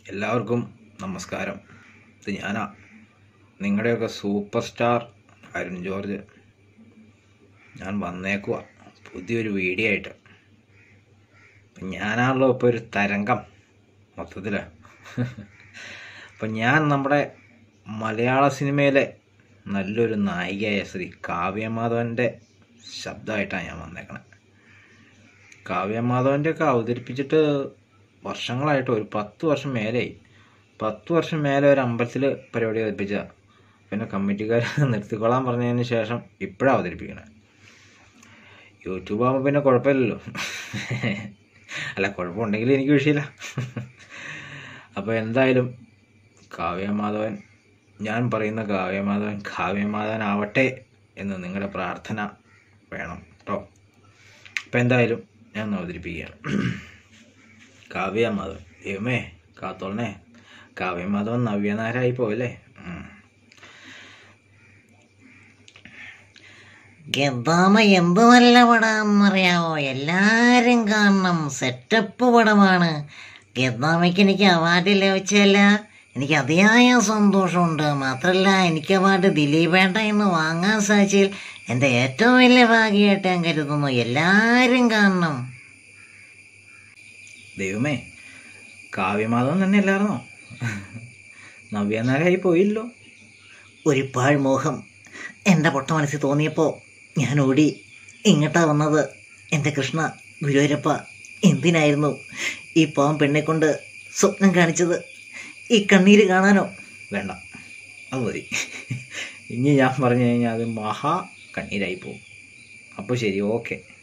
എല്ലാവർക്കും നമസ്കാരം ഇത് ഞാനാ നിങ്ങളുടെയൊക്കെ സൂപ്പർ സ്റ്റാർ അരുൺ ജോർജ് ഞാൻ വന്നേക്കുക പുതിയൊരു വീഡിയോ ആയിട്ട് അപ്പം ഞാനാണല്ലോ ഇപ്പോൾ ഒരു തരംഗം മൊത്തത്തിൽ അപ്പം ഞാൻ നമ്മുടെ മലയാള സിനിമയിലെ നല്ലൊരു നായികയായ ശ്രീ കാവ്യമാധവൻ്റെ ശബ്ദമായിട്ടാണ് ഞാൻ വന്നേക്കണത് കാവ്യമാധവൻ്റെ ഒക്കെ അവതരിപ്പിച്ചിട്ട് വർഷങ്ങളായിട്ട് ഒരു പത്ത് വർഷം മേലെയായി പത്ത് വർഷം മേലെ ഒരു അമ്പലത്തിൽ പരിപാടി അവതരിപ്പിച്ച പിന്നെ കമ്മിറ്റിക്കാർ നിർത്തിക്കൊള്ളാൻ പറഞ്ഞതിന് ശേഷം ഇപ്പോഴാണ് അവതരിപ്പിക്കണത് യൂട്യൂബ് ആകുമ്പോൾ പിന്നെ കുഴപ്പമില്ലല്ലോ അല്ല കുഴപ്പമുണ്ടെങ്കിൽ എനിക്ക് വിഷയമില്ല അപ്പോൾ എന്തായാലും കാവ്യമാധവൻ ഞാൻ പറയുന്ന കാവ്യമാധവൻ കാവ്യമാധവൻ ആവട്ടെ എന്ന് നിങ്ങളുടെ പ്രാർത്ഥന വേണം കേട്ടോ അപ്പം എന്തായാലും ഞാൻ ഒന്ന് അവതരിപ്പിക്കുകയാണ് കാവ്യമാധവൻ ദൈവമേ കാത്തോളനെ കാവ്യമാധവൻ നവ്യനാരായി പോയല്ലേ ഉം. ഗദ്ദാമ എന്ത് നല്ല പടമാണെന്നറിയാവോ എല്ലാരും കാണണം സെറ്റപ്പ് പടമാണ് ഗദ്ദാമയ്ക്ക് എനിക്ക് അവാർഡ് ലഭിച്ചല്ല എനിക്ക് അതിയായ സന്തോഷമുണ്ട് മാത്രമല്ല എനിക്ക് അവാർഡ് ദിലീപേട്ട എന്ന് വാങ്ങാൻ സാധിച്ചതിൽ എൻ്റെ ഏറ്റവും വലിയ ഭാഗ്യമായിട്ട് ഞാൻ കരുതുന്നു എല്ലാവരും കാണണം ദൈവമേ കാവ്യമാധവൻ തന്നെ അല്ലായിരുന്നോ നവ്യനാരായി പോയില്ലോ ഒരു പാഴ്മോഹം എൻ്റെ പൊട്ട മനസ്സിൽ തോന്നിയപ്പോൾ ഞാൻ ഓടി ഇങ്ങോട്ടാ വന്നത് എൻ്റെ കൃഷ്ണ ഗുരുവരപ്പ എന്തിനായിരുന്നു ഈ പാവം പെണ്ണെ കൊണ്ട് സ്വപ്നം കാണിച്ചത് ഈ കണ്ണീര് കാണാനോ വേണ്ട അത് മതി ഇനി ഞാൻ പറഞ്ഞു കഴിഞ്ഞാൽ അത് മഹാ കണ്ണീരായി പോകും അപ്പോൾ ശരി ഓക്കെ